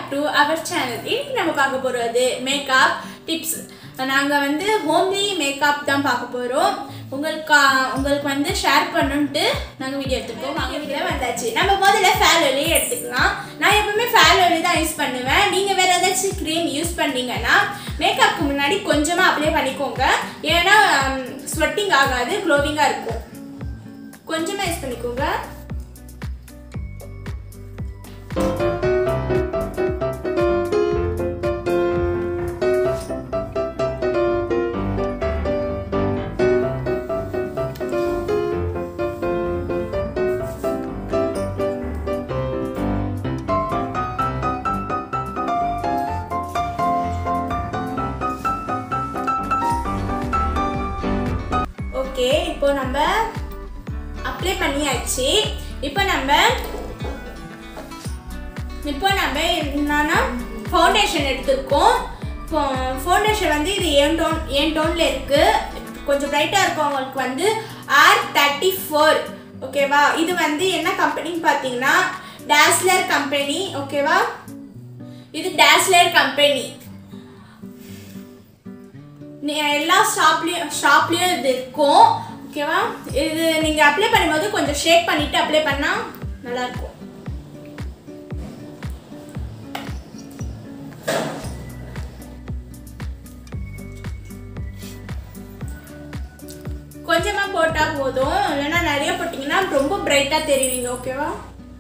to our channel இன்னைக்கு நம்ம பார்க்க போகிறது மேக்கப் டிப்ஸ் நாங்கள் வந்து ஹோம்லி மேக்கப் தான் பார்க்க போகிறோம் உங்களுக்கு உங்களுக்கு வந்து ஷேர் பண்ணுன்ட்டு நாங்கள் வீடியோ எடுத்துருக்கோம் வாங்க வீடியோ வந்தாச்சு நம்ம முதல்ல ஃபேர் ஒலி எடுத்துக்கலாம் நான் எப்பவுமே ஃபேர் ஒலி தான் யூஸ் பண்ணுவேன் நீங்கள் வேறு ஏதாச்சும் க்ரீம் யூஸ் பண்ணீங்கன்னா மேக்கப்புக்கு முன்னாடி கொஞ்சமாக அப்ளை பண்ணிக்கோங்க ஏன்னா ஸ்வெட்டிங் ஆகாது க்ளோவிங்காக இருக்கும் கொஞ்சமாக யூஸ் பண்ணிக்கோங்க ஓகே இப்போ நம்ம அப்ளை பண்ணியாச்சு இப்போ நம்ம இப்போ நம்ம என்னன்னா ஃபவுண்டேஷன் எடுத்திருக்கோம் ஃபவுண்டேஷன் வந்து இது ஏன் டோன் ஏன் டோனில் இருக்குது கொஞ்சம் பிரைட்டாக இருக்கவங்களுக்கு வந்து ஆர் தேர்ட்டி ஃபோர் ஓகேவா இது வந்து என்ன கம்பெனின்னு பார்த்தீங்கன்னா டேஸ்லர் கம்பெனி ஓகேவா இது டேஸ்லர் கம்பெனி நீ- எல்லா ஷாப்லேயும் ஷாப்லேயும் இது இருக்கும் ஓகேவா இது நீங்கள் அப்ளை பண்ணும்போது கொஞ்சம் ஷேக் பண்ணிவிட்டு அப்ளை பண்ணால் நல்லாயிருக்கும் கொஞ்சமாக போட்டால் போதும் இல்லைன்னா நிறைய போட்டிங்கன்னா ரொம்ப பிரைட்டாக தெரிவிங்க ஓகேவா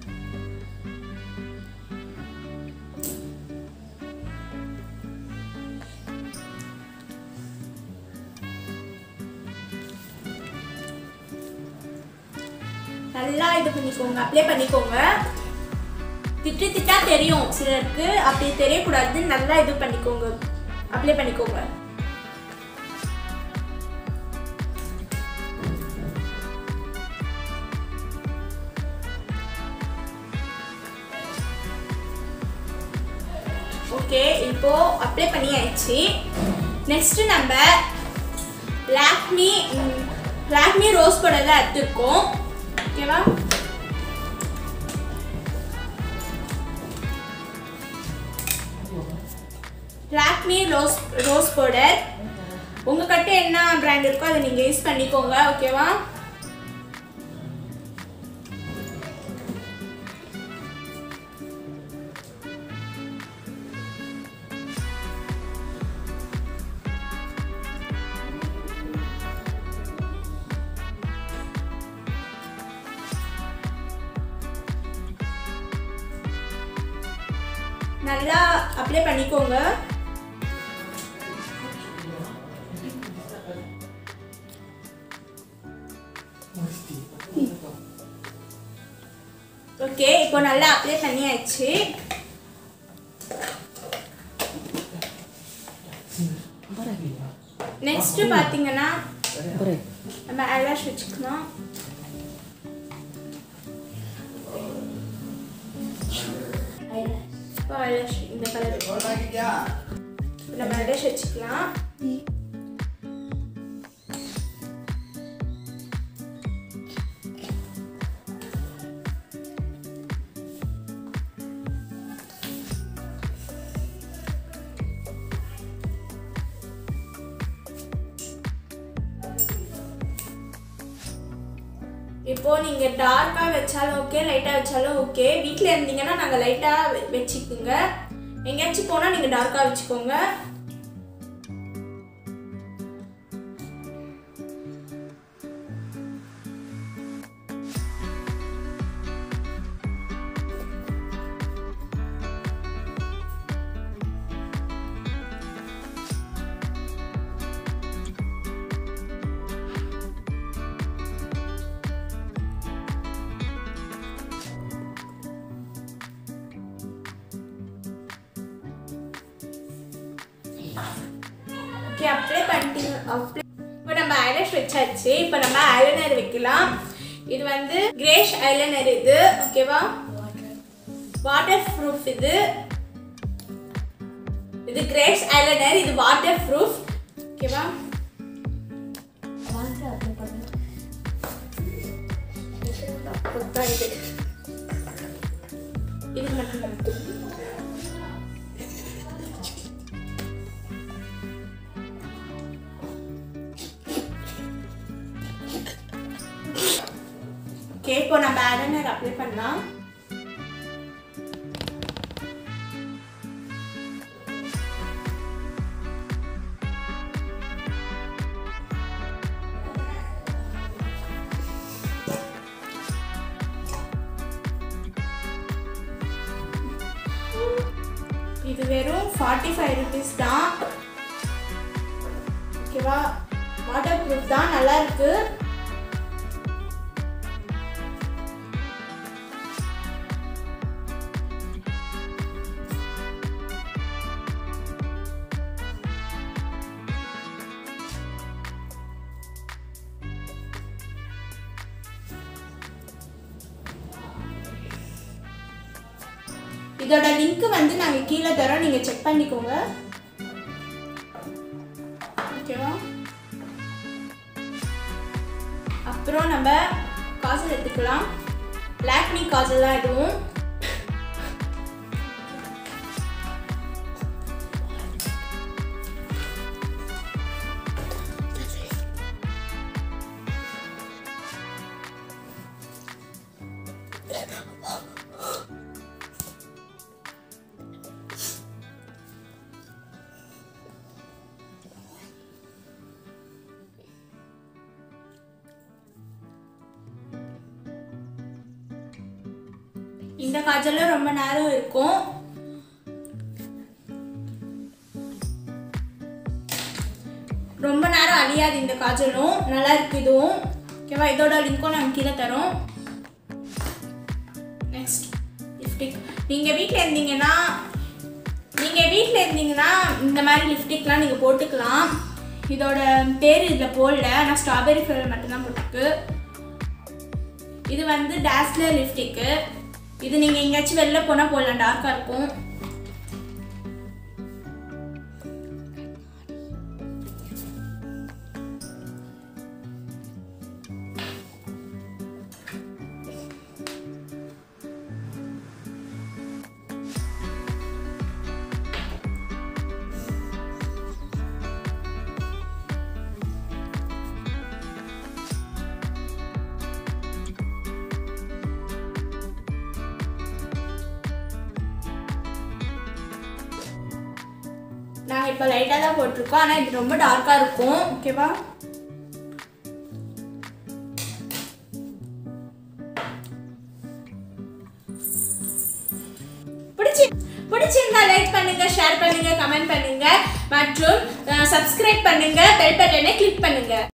நல்லா இது பண்ணிக்கோங்க அப்ளை பண்ணிக்கோங்க திட்டு திட்டா தெரியும் சிலருக்கு அப்படி தெரியக்கூடாது நல்லா இது பண்ணிக்கோங்க அப்ளை பண்ணிக்கோங்க ஓகே இப்போ அப்ளை பண்ணியாச்சு நெக்ஸ்ட் நம்ம லாக்மி லாக்மி ரோஸ் பவுடர் தான் எடுத்துருக்கோம் ஓகேவா லாக்மி ரோஸ் ரோஸ் பவுடர் உங்கள் கிட்ட என்ன பிராண்ட் இருக்கோ அதை நீங்கள் யூஸ் பண்ணிக்கோங்க ஓகேவா நல்லா அப்ளை பண்ணிக்கோங்க ஓகே இப்போ நல்லா அப்ளை பண்ணியாச்சு நெக்ஸ்ட் பார்த்தீங்கன்னா நம்ம ஐலாஷ் வச்சுக்கலாம் இப்போ ஐலாஷ் இந்த கலர் நம்ம ஐலாஷ் வச்சுக்கலாம் இப்போ நீங்க டார்க்கா வச்சாலும் ஓகே லைட்டா வச்சாலும் ஓகே வீட்ல இருந்தீங்கன்னா நாங்க லைட்டா வச்சுக்கோங்க எங்கேயாச்சும் போனா நீங்க டார்க்கா வச்சுக்கோங்க ஓகே அப்ளை பண்ணிட்டீங்க அப்ளை இப்போ நம்ம ஐலாஷ் வச்சாச்சு இப்போ நம்ம ஐலைனர் வைக்கலாம் இது வந்து கிரேஷ் ஐலைனர் இது ஓகேவா வாட்டர் ப்ரூஃப் இது இது கிரேஷ் ஐலைனர் இது வாட்டர் ப்ரூஃப் ஓகேவா இது இது மட்டும் இப்போ நம்ம ஐலைனர் அப்ளை பண்ணலாம் இது வெறும் ஃபார்ட்டி ஃபைவ் ருபீஸ் தான் ஓகேவா வாட்டர் ப்ரூஃப் தான் நல்லா இருக்கு இதோட லிங்க் வந்து நாங்கள் கீழே தரோம் நீங்கள் செக் பண்ணிக்கோங்க ஓகேவா அப்புறம் நம்ம காசல் எடுத்துக்கலாம் லாக்மி காசல் தான் இதுவும் இந்த காஜலும் ரொம்ப நேரம் இருக்கும் ரொம்ப நேரம் அழியாது இந்த காஜலும் நல்லா இருக்கு இதுவும் ஓகேவா இதோட லிங்க்கும் நாங்கள் கீழே தரோம் நெக்ஸ்ட் லிப்டிக் நீங்கள் வீட்டில் இருந்தீங்கன்னா நீங்கள் வீட்டில் இருந்தீங்கன்னா இந்த மாதிரி லிப்டிக்லாம் நீங்கள் போட்டுக்கலாம் இதோட பேர் இதில் போடல ஆனால் ஸ்ட்ராபெரி ஃப்ளேவர் மட்டும்தான் போட்டிருக்கு இது வந்து டேஸ்லர் லிப்டிக்கு இது நீங்கள் எங்கேயாச்சும் வெளில போனால் போடலாம் டார்க்காக இருக்கும் நாங்கள் இப்போ லைட்டாக தான் போட்டிருக்கோம் ஆனால் இது ரொம்ப டார்க்காக இருக்கும் ஓகேவா பிடிச்சி பிடிச்சிருந்தா லைக் பண்ணுங்க ஷேர் பண்ணுங்க கமெண்ட் பண்ணுங்க மற்றும் சப்ஸ்கிரைப் பண்ணுங்க பெல் பட்டனை கிளிக் பண்ணுங்க